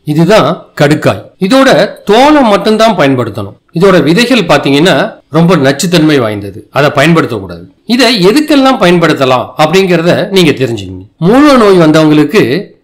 இதுதான் கடுக்காய் இதோட தோலை மட்டும்தான் பயன்படுத்தணும் இதோட விதைகள் பாத்தீங்கன்னா ரொம்ப நச்சுத்தன்மை வாய்ந்தது அதை பயன்படுத்தக்கூடாது இதை எதுக்கெல்லாம் பயன்படுத்தலாம் அப்படிங்கறத நீங்க தெரிஞ்சுக்கங்க மூல நோய் வந்தவங்களுக்கு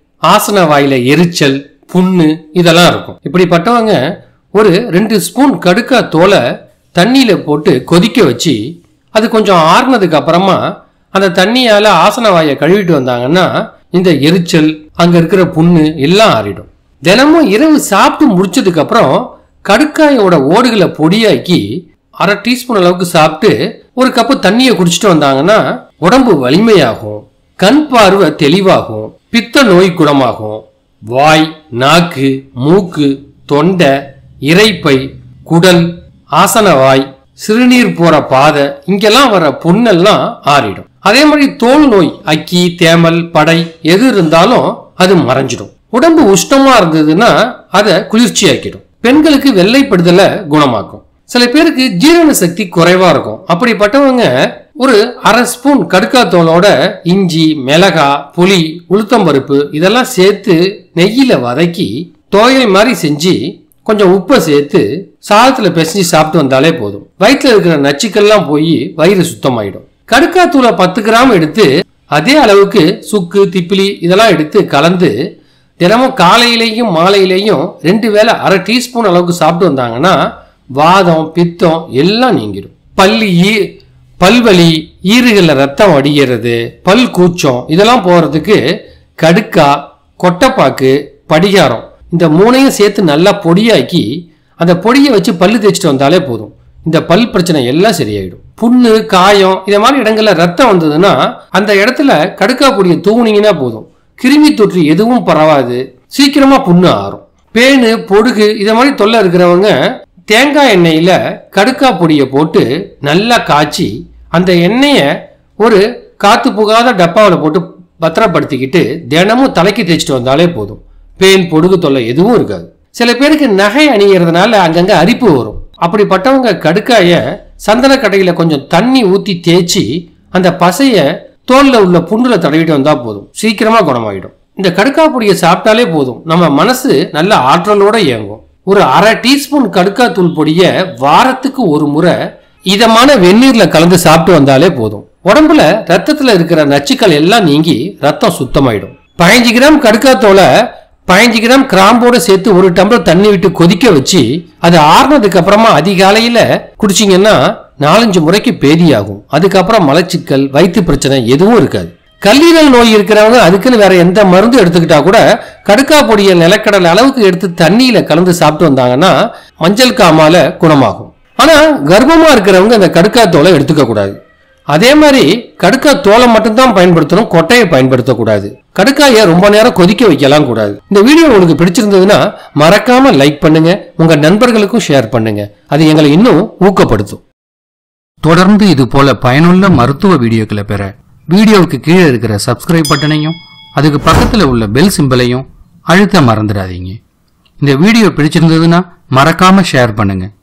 ஆசன வாயில எரிச்சல் புண்ணு இதெல்லாம் இருக்கும் இப்படிப்பட்டவங்க ஒரு ரெண்டு ஸ்பூன் கடுக்காய் தோலை தண்ணியில போட்டு கொதிக்க வச்சு அது கொஞ்சம் ஆறுனதுக்கு அப்புறமா அந்த தண்ணியால ஆசன வாயை கழுவிட்டு வந்தாங்கன்னா இந்த எரிச்சல் அங்க இருக்கிற புண்ணு எல்லாம் ஆறிடும் தினமும் இரவு சாப்பிட்டு முடிச்சதுக்கு அப்புறம் கடுக்காயோட ஓடுகளை பொடியாக்கி அரை டீஸ்பூன் அளவுக்கு சாப்பிட்டு ஒரு கப்பு தண்ணியை குடிச்சிட்டு வந்தாங்கன்னா உடம்பு வலிமையாகும் கண் பார்வை தெளிவாகும் பித்த நோய் குணமாகும் வாய் நாக்கு மூக்கு தொண்டை இரைப்பை குடல் ஆசனவாய் சிறுநீர் போற பாதை இங்கெல்லாம் வர புண்ணெல்லாம் ஆறிடும் அதே மாதிரி தோல் நோய் அக்கி தேமல் படை எது இருந்தாலும் அது மறைஞ்சிடும் உடம்பு உஷ்ணமா இருந்ததுன்னா அதை குளிர்ச்சியாக்கிடும் பெண்களுக்கு வெள்ளைப்படுதலை குணமாக்கும் சில பேருக்கு ஜீரண சக்தி குறைவா இருக்கும் அப்படிப்பட்டவங்க ஒரு அரை ஸ்பூன் கடுக்காய் தோலோட இஞ்சி மிளகா புளி உளுத்தம்பருப்பு இதெல்லாம் சேர்த்து நெய்யில வதக்கி துவையல் மாதிரி செஞ்சு கொஞ்சம் உப்பை சேர்த்து சாதத்துல பிசைஞ்சு சாப்பிட்டு வந்தாலே போதும் வயிற்றுல இருக்கிற நச்சுக்கள்லாம் போய் வயிறு சுத்தமாயிடும் கடுக்காய் தூளை பத்து கிராம் எடுத்து அதே அளவுக்கு சுக்கு திப்பிலி இதெல்லாம் எடுத்து கலந்து தினமும் காலையிலேயும் மாலையிலேயும் ரெண்டு வேளை அரை டீஸ்பூன் அளவுக்கு சாப்பிட்டு வந்தாங்கன்னா வாதம் பித்தம் எல்லாம் நீங்கிடும் பல்லி ஈ பல்வலி ஈறுகளில் ரத்தம் வடிகிறது பல் கூச்சம் இதெல்லாம் போகிறதுக்கு கடுக்கா கொட்டைப்பாக்கு படிகாரம் இந்த மூணையும் சேர்த்து நல்லா பொடியாக்கி அந்த பொடியை வச்சு பல்லு தேய்ச்சிட்டு வந்தாலே போதும் இந்த பல் பிரச்சனை எல்லாம் சரியாயிடும் புண்ணு காயம் இத மாதிரி இடங்கள்ல ரத்தம் வந்ததுன்னா அந்த இடத்துல கடுக்கா பொடியை தூவுனீங்கன்னா போதும் கிருமி தொற்று எதுவும் பரவாது சீக்கிரமா புண்ணு ஆறும் பேனு பொடுகு இத மாதிரி தொல்லை இருக்கிறவங்க தேங்காய் எண்ணெயில கடுக்கா பொடியை போட்டு நல்லா காய்ச்சி அந்த எண்ணெயை ஒரு காத்து புகாத டப்பாவில் போட்டு பத்திரப்படுத்திக்கிட்டு தினமும் தலைக்கு தேய்ச்சிட்டு வந்தாலே போதும் பேன் பொடுகு தொல்லை எதுவும் இருக்காது சில பேருக்கு நகை அணியறதுனால அங்கங்க அரிப்பு வரும் அப்படிப்பட்டவங்க கடுக்காய சந்தன கடையில கொஞ்சம் தண்ணி ஊத்தி தேய்ச்சி அந்த பசைய தோல்ல உள்ள புண்ணுல தடவிட்டு வந்தா போதும் சீக்கிரமா குணமாயிடும் இந்த கடுக்கா பொடியை சாப்பிட்டாலே போதும் நம்ம மனசு நல்ல ஆற்றலோட இயங்கும் ஒரு அரை டீஸ்பூன் கடுக்கா தூள் பொடிய வாரத்துக்கு ஒரு முறை இதமான வெந்நீர்ல கலந்து சாப்பிட்டு வந்தாலே போதும் உடம்புல ரத்தத்துல இருக்கிற நச்சுக்கள் எல்லாம் நீங்கி ரத்தம் சுத்தமாயிடும் பதினஞ்சு கிராம் கடுக்காத்தோலை பதினஞ்சு கிராம் கிராம்போட சேர்த்து ஒரு டம்ளர் தண்ணி விட்டு கொதிக்க வச்சு அது ஆறுனதுக்கு அப்புறமா அதிகாலையில குடிச்சீங்கன்னா நாலஞ்சு முறைக்கு பேதியாகும் அதுக்கப்புறம் மலச்சிக்கல் வயிற்று பிரச்சனை எதுவும் இருக்காது கல்லீரல் நோய் இருக்கிறவங்க அதுக்குன்னு வேற எந்த மருந்து எடுத்துக்கிட்டா கூட கடுக்கா பொடியை நிலக்கடலை அளவுக்கு எடுத்து தண்ணியில கலந்து சாப்பிட்டு வந்தாங்கன்னா மஞ்சள் காமால குணமாகும் ஆனா கர்ப்பமா இருக்கிறவங்க அந்த கடுக்கா தோலை எடுத்துக்க கூடாது அதே மாதிரி கடுக்காய் தோலை மட்டும்தான் பயன்படுத்தணும் கொட்டையை பயன்படுத்தக்கூடாது கடுக்காயை ரொம்ப நேரம் கொதிக்க வைக்கலாம் கூடாது இந்த வீடியோ உங்களுக்கு பிடிச்சிருந்ததுன்னா மறக்காம லைக் பண்ணுங்க உங்க நண்பர்களுக்கும் ஷேர் பண்ணுங்க அது எங்களை இன்னும் ஊக்கப்படுத்தும் தொடர்ந்து இது போல பயனுள்ள மருத்துவ வீடியோக்களை பெற வீடியோவுக்கு கீழே இருக்கிற சப்ஸ்கிரைப் பட்டனையும் அதுக்கு பக்கத்துல உள்ள பெல் சிம்பலையும் அழுத்த மறந்துடாதீங்க இந்த வீடியோ பிடிச்சிருந்ததுன்னா மறக்காம ஷேர் பண்ணுங்க